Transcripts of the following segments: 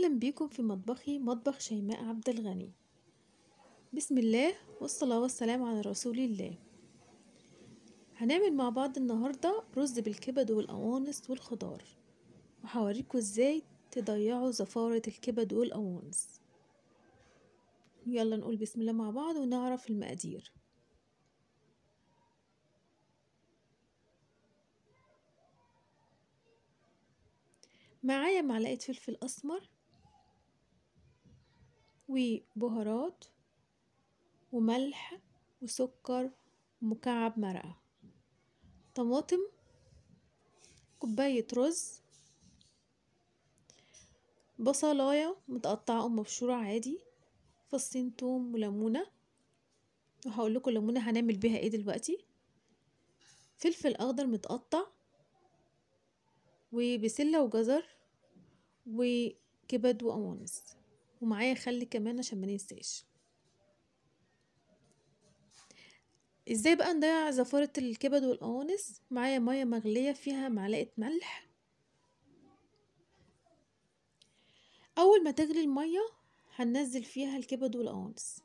أهلا بيكم في مطبخي مطبخ شيماء عبد الغني بسم الله والصلاة والسلام على رسول الله هنعمل مع بعض النهاردة رز بالكبد والقوانص والخضار وهوريكم ازاي تضيعوا زفارة الكبد والقوانص يلا نقول بسم الله مع بعض ونعرف المقادير معايا معلقة فلفل أسمر وبهارات وملح وسكر ومكعب مرقة طماطم كوباية رز بصلاية متقطعة أو مبشورة عادي فصين توم وليمونة وهقول لكم الليمونة هنعمل بيها ايه دلوقتي فلفل أخضر متقطع وبسلة وجزر وكبد وقوانص ومعايا خل كمان عشان ما ننساش ازاي بقى نضيع زفارة الكبد والقوانص معايا مية مغلية فيها معلقة ملح اول ما تغلي المية هننزل فيها الكبد والقوانص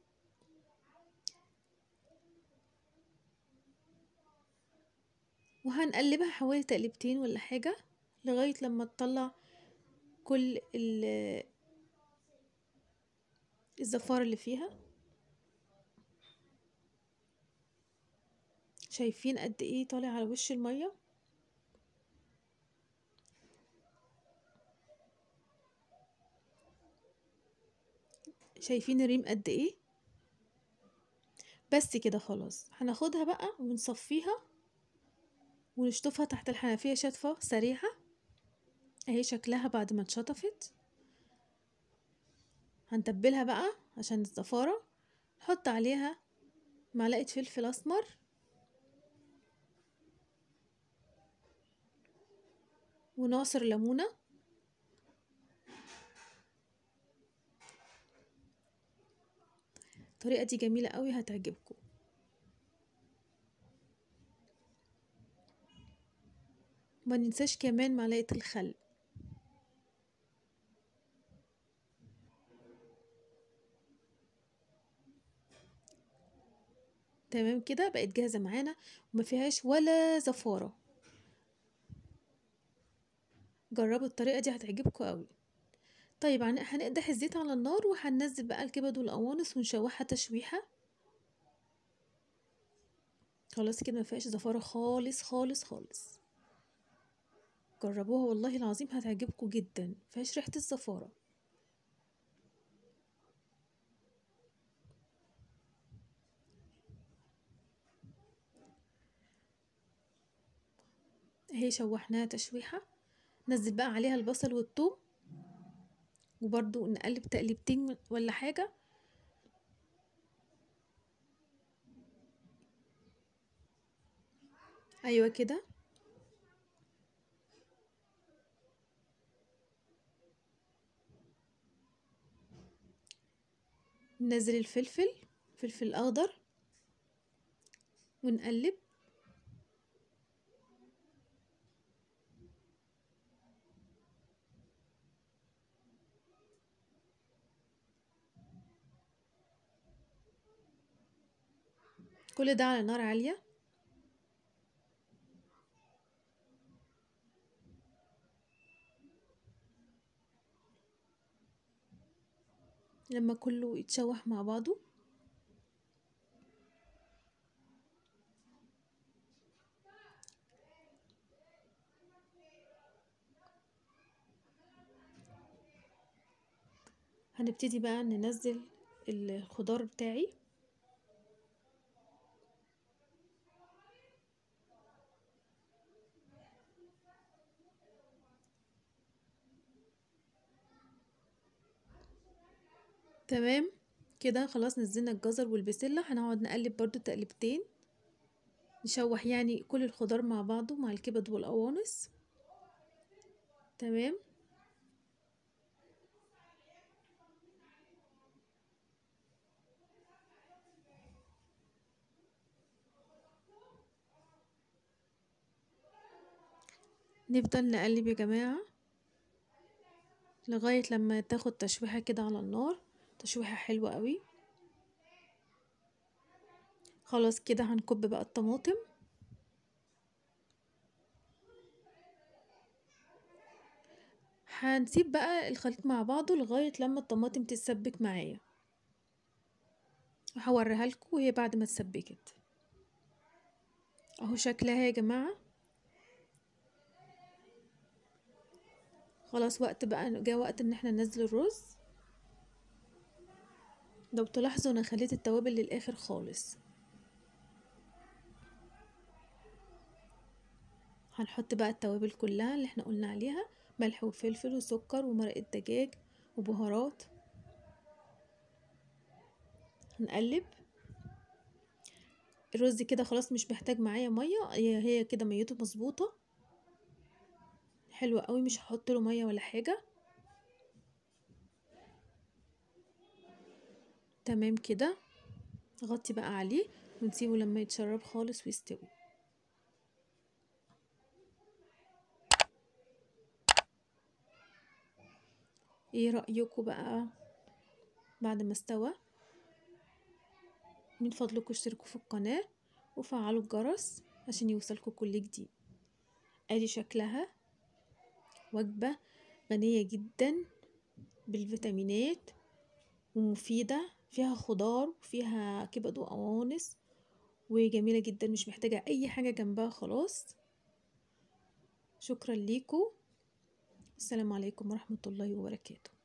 وهنقلبها حوالي تقلبتين ولا حاجة لغاية لما تطلع كل الزفارة اللي فيها شايفين قد ايه طالع على وش المية شايفين الريم قد ايه بس كده خلاص هناخدها بقى ونصفيها ونشطفها تحت الحنفية شطفة سريعة اهي شكلها بعد ما اتشطفت هنتبلها بقى عشان الزفارة نحط عليها معلقة فلفل اسمر ونعصر ليمونة الطريقة دي جميلة قوي هتعجبكم ما ننساش كمان معلقة الخل تمام كده بقت جاهزة معانا وما فيهاش ولا زفارة جربوا الطريقة دي هتعجبكم قوي طيب هنقدح الزيت على النار وهننزل بقى الكبد والقوانص ونشوحها تشويحة خلاص كده ما فيهاش زفارة خالص خالص خالص جربوها والله العظيم هتعجبكم جدا مفيهاش ريحة الزفارة اهي شوحناها تشويحة نزل بقى عليها البصل والثوم وبرضو نقلب تقليبتين ولا حاجة ايوه كده ننزل الفلفل فلفل اخضر ونقلب كل ده على نار عالية لما كله يتشوح مع بعضه هنبتدي بقى ننزل الخضار بتاعي تمام كده خلاص نزلنا الجزر والبسلة هنقعد نقلب برضو تقلبتين نشوح يعني كل الخضار مع بعضه مع الكبد والقوانص تمام نفضل نقلب يا جماعة لغاية لما تاخد تشويحة كده على النار تشويحة حلوة قوي خلاص كده هنكب بقى الطماطم هنسيب بقى الخليط مع بعضه لغاية لما الطماطم تتسبك معايا هوريها لكم وهي بعد ما اتسبكت اهو شكلها يا جماعة خلاص وقت بقى جه وقت ان احنا ننزل الرز لو تلاحظوا انا خليت التوابل للاخر خالص هنحط بقى التوابل كلها اللي احنا قلنا عليها ملح وفلفل وسكر ومرقة دجاج وبهارات هنقلب الرز كده خلاص مش محتاج معايا ميه هي هي كده ميته مظبوطه حلوة قوي مش هحط له ميه ولا حاجه تمام كده نغطي بقى عليه ونسيبه لما يتشرب خالص ويستوي ايه رأيكم بقى بعد ما استوى من فضلكم اشتركوا في القناة وفعلوا الجرس عشان يوصلكوا كل جديد ادي شكلها وجبة غنية جدا بالفيتامينات ومفيدة فيها خضار وفيها كبد وقوانص وجميلة جدا مش محتاجة اي حاجة جنبها خلاص شكرا ليكم السلام عليكم ورحمة الله وبركاته